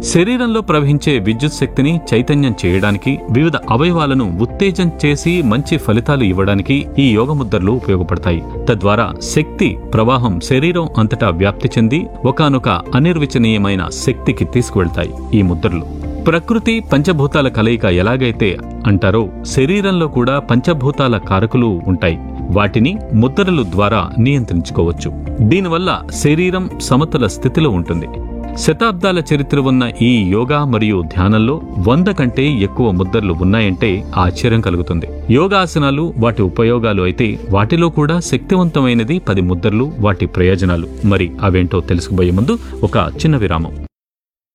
శరీరంలో ప్రవహించే విద్యుత్ శక్తిని చైతన్యం చేయడానికి వివిధ అవయవాలను ఉత్తేజం చేసి మంచి ఫలితాలు ఇవ్వడానికి ఈ యోగ ముద్రలు ఉపయోగపడతాయి తద్వారా శక్తి ప్రవాహం శరీరం అంతటా వ్యాప్తి చెంది ఒకానొక అనిర్వచనీయమైన శక్తికి తీసుకువెళ్తాయి ఈ ముద్రలు ప్రకృతి పంచభూతాల కలయిక ఎలాగైతే అంటారో శరీరంలో కూడా పంచభూతాల కారకులు ఉంటాయి వాటిని ముద్రలు ద్వారా నియంత్రించుకోవచ్చు దీనివల్ల శరీరం సమతుల స్థితిలో ఉంటుంది శతాబ్దాల చరిత్ర ఉన్న ఈ యోగా మరియు ధ్యానంలో వంద కంటే ఎక్కువ ముద్రలు ఉన్నాయంటే ఆశ్చర్యం కలుగుతుంది యోగాసనాలు వాటి ఉపయోగాలు అయితే వాటిలో కూడా శక్తివంతమైనది పది ముద్రలు వాటి ప్రయోజనాలు మరి అవేంటో తెలుసుకుపోయే ముందు ఒక చిన్న విరామం